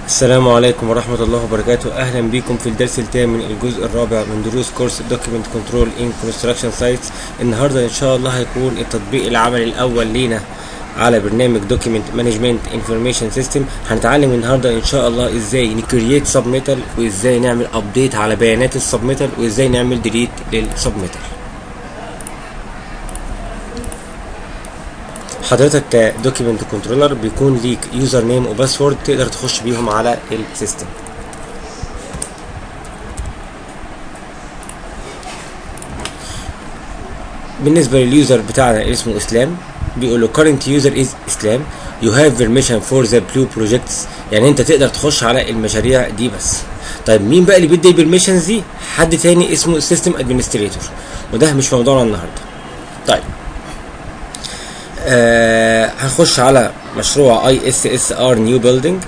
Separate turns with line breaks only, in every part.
السلام عليكم ورحمة الله وبركاته أهلا بكم في الدرس الثامن الجزء الرابع من دروس كورس دوكيمنت كنترول ان كونستراكشن سايتس النهاردة إن شاء الله هيكون التطبيق العملي الأول لينا على برنامج دوكيمنت مانجمنت انفورميشن سيستم هنتعلم النهارده ان شاء الله ازاي نكرييت سبميتال وازاي نعمل ابديت على بيانات السبميتال وازاي نعمل ديليت للسبميتال حضرتك كدوكيمنت كنترولر بيكون ليك يوزر نيم وباسورد تقدر تخش بيهم على السيستم بالنسبه لليوزر بتاعنا اللي اسمه اسلام بيقول له current user is اسلام you have permission for the blue projects يعني انت تقدر تخش على المشاريع دي بس طيب مين بقى اللي بيدي البرميشنز دي حد تاني اسمه سيستم ادمنستريتور وده مش موضوعنا النهارده طيب آه هنخش على مشروع اي اس اس ار نيو بيلدينج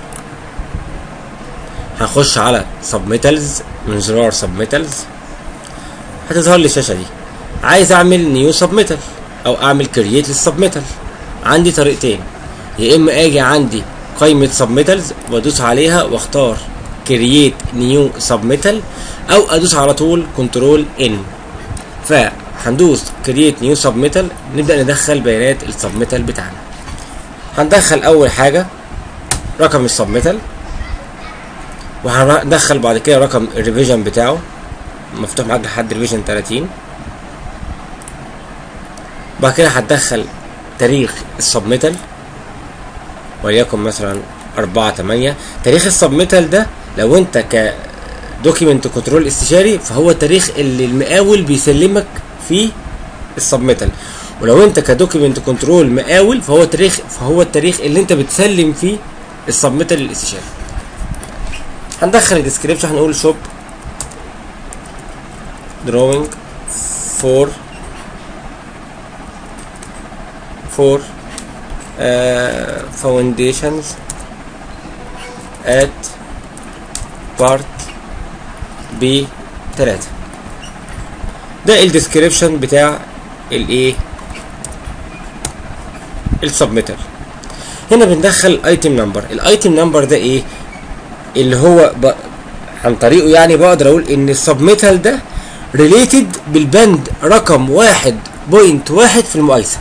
هنخش على سبميتالز من زرار سبميتالز هتظهر لي الشاشه دي عايز اعمل نيو سبميتال او اعمل كرييت للسبميتال عندي طريقتين يا اما اجي عندي قائمه سبميتالز وادوس عليها واختار كرييت نيو سبميتال او ادوس على طول كنترول ان فهندوس كرييت نيو سبميتال نبدا ندخل بيانات السبميتال بتاعنا هندخل اول حاجه رقم السبميتال وهندخل بعد كده رقم الريفيجن بتاعه مفتوح معاك لحد ريفيجن 30 بعد كده هتدخل تاريخ السبميتال وليكن مثلا أربعة تمانية تاريخ السبميتال ده لو انت كدوكيمنت كنترول استشاري فهو التاريخ اللي المقاول بيسلمك فيه السبميتال ولو انت كدوكيمنت كنترول مقاول فهو التاريخ فهو التاريخ اللي انت بتسلم فيه السبميتال للاستشاري هندخل الديسكريبشن هنقول شوب drawing for for uh, foundations at part B 3 ده الديسكريبشن بتاع الايه السبميتر هنا بندخل ايتم نمبر الايتم نمبر ده ايه اللي هو ب... عن طريقه يعني بقدر اقول ان السبميتال ده ريليتد بالبند رقم واحد بوينت واحد في المقايسه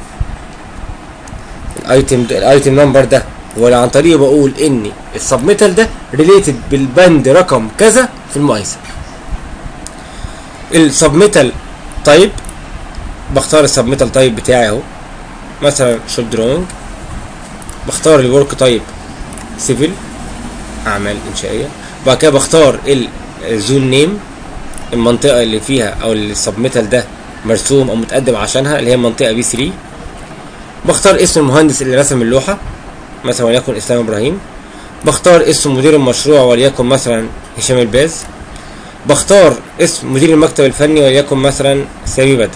الايتم الايتم نمبر ده ولا عن طريقه بقول ان السبميتال ده ريليتد بالبند رقم كذا في المقايسه السبميتال تايب بختار السبميتال تايب بتاعي اهو مثلا شوب دروينج بختار الورك تايب سيفل اعمال انشائيه بعد كده بختار الزون نيم المنطقه اللي فيها او السبميتال ده مرسوم او متقدم عشانها اللي هي منطقه بي 3 بختار اسم المهندس اللي رسم اللوحة مثلا وليكن إسلام إبراهيم بختار اسم مدير المشروع وليكن مثلا هشام الباز بختار اسم مدير المكتب الفني وليكن مثلا سامي بدر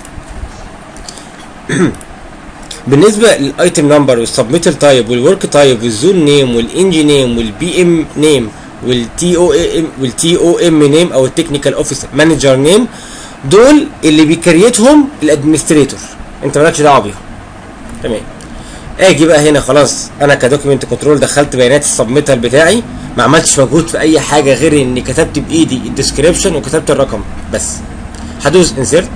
بالنسبة للايتم نمبر والسبميتال تايب والورك تايب والزون نيم والانجي نيم والبي ام نيم والتي او ام والتي او ام نيم او التكنيكال اوفيس مانجر نيم دول اللي بيكريتهم الادمنستريتور انت مالكش دعوه بيهم تمام اجي بقى هنا خلاص انا كدوكيمنت كنترول دخلت بيانات السبميتال بتاعي ما عملتش مجهود في اي حاجه غير اني كتبت بايدي الديسكريبشن وكتبت الرقم بس هدوس انسيرت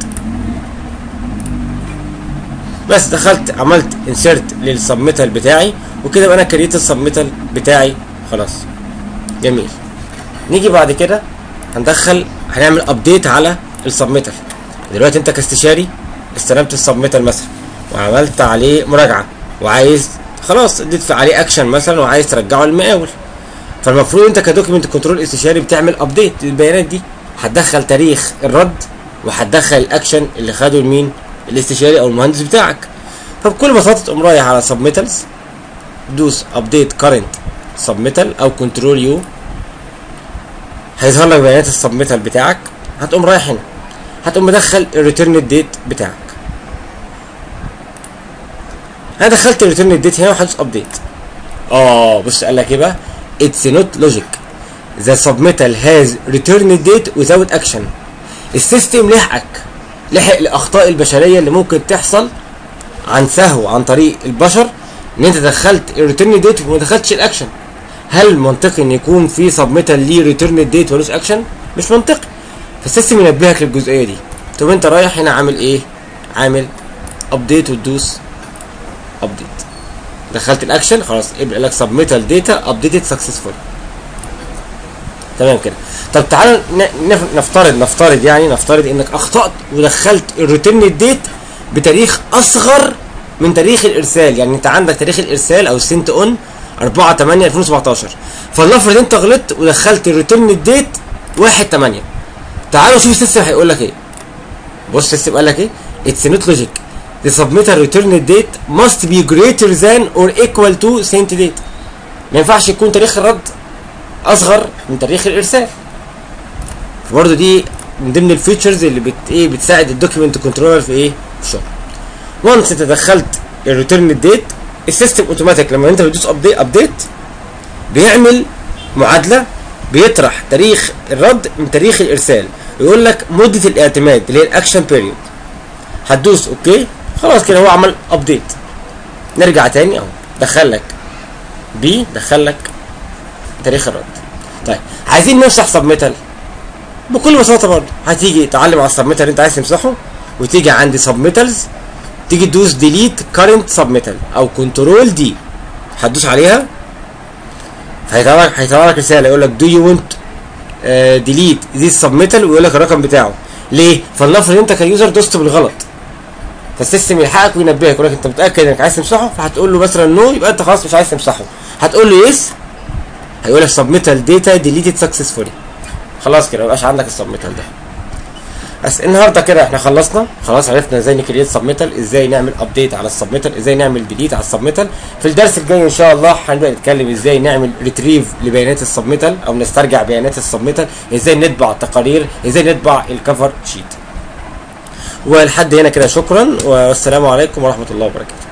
بس دخلت عملت انسيرت للسبميتال بتاعي وكده بقى انا كريت السبميتال بتاعي خلاص جميل نيجي بعد كده هندخل هنعمل ابديت على السبميتال دلوقتي انت كاستشاري استلمت السبميتال مثلا وعملت عليه مراجعه وعايز خلاص اديت عليه اكشن مثلا وعايز ترجعه للمقاول فالمفروض انت كدوكيمنت كنترول استشاري بتعمل ابديت للبيانات دي هتدخل تاريخ الرد وهتدخل الاكشن اللي خده لمين الاستشاري او المهندس بتاعك فبكل بساطه تقوم رايح على سبميتالز دوس ابديت كارنت سبميتال او كنترول يو هيظهر لك بيانات السبميتال بتاعك هتقوم رايح هنا هتقوم مدخل الريتيرن ديت بتاعك انا دخلت الريتيرن ديت هنا وهدوس ابديت اه بص قال لك ايه بقى اتس نوت لوجيك ذا سبميتال هاز ريتيرن ديت without اكشن السيستم لحقك لحق الاخطاء البشريه اللي ممكن تحصل عن سهو عن طريق البشر ان انت دخلت الريتيرن ديت وما دخلتش الاكشن هل منطقي ان يكون في سبميتال ليه ريتيرن ديت ولوس اكشن مش منطقي فالسيستم ينبهك للجزئيه دي طب انت رايح هنا عامل ايه عامل ابديت وتدوس ابديت دخلت الاكشن خلاص يبقى لك سبميتال داتا ابديتد سكسسفول تمام كده طب تعال نفترض نفترض يعني نفترض انك اخطات ودخلت الريتيرن ديت بتاريخ اصغر من تاريخ الارسال يعني انت عندك تاريخ الارسال او السنت اون 4 8 2017 فلنفرض انت غلطت ودخلت الريتيرن ديت 1 8 تعالوا شوف السيستم هيقول لك ايه بص السيستم قال لك ايه اتس نوت لوجيك the submitter return date must be greater than or equal to sent date ما ينفعش يكون تاريخ الرد اصغر من تاريخ الارسال فبرضه دي من ضمن الفيتشرز اللي بت ايه بتساعد الدوكيمنت كنترولر في ايه في الشغل وانس انت دخلت الريتيرن ديت السيستم اوتوماتيك لما انت بتدوس ابديت ابديت بيعمل معادله بيطرح تاريخ الرد من تاريخ الارسال ويقول لك مده الاعتماد اللي هي الاكشن بيريود هتدوس اوكي خلاص كده هو عمل ابديت نرجع تاني اهو دخل لك بي دخل لك تاريخ الرد طيب عايزين نمسح سبميتال بكل بساطه برضه هتيجي تعلم على السبميتال اللي انت عايز تمسحه وتيجي عند سبميتالز تيجي تدوس ديليت كارنت سبميتال او كنترول دي هتدوس عليها هيطلع لك هيطلع لك رساله يقول لك دو يو ونت ديليت ذيس سبميتال ويقول لك الرقم بتاعه ليه؟ فلنفرض انت كيوزر دوست بالغلط فالسيستم يلحقك وينبهك يقول لك انت متاكد انك عايز تمسحه فهتقول له مثلا نو يبقى انت خلاص مش عايز تمسحه هتقول له يس هيقول لك سبميتال داتا ديليتد سكسسفولي خلاص كده مبقاش عندك السبميتال ده بس النهارده كده احنا خلصنا خلاص عرفنا ازاي نكريت سبميتال ازاي نعمل ابديت على السبميتال ازاي نعمل ديليت على السبميتال في الدرس الجاي ان شاء الله هنبدا نتكلم ازاي نعمل ريتريف لبيانات السبميتال او نسترجع بيانات السبميتال ازاي نطبع التقارير ازاي نطبع الكفر شيت ولحد هنا كده شكرا والسلام عليكم ورحمه الله وبركاته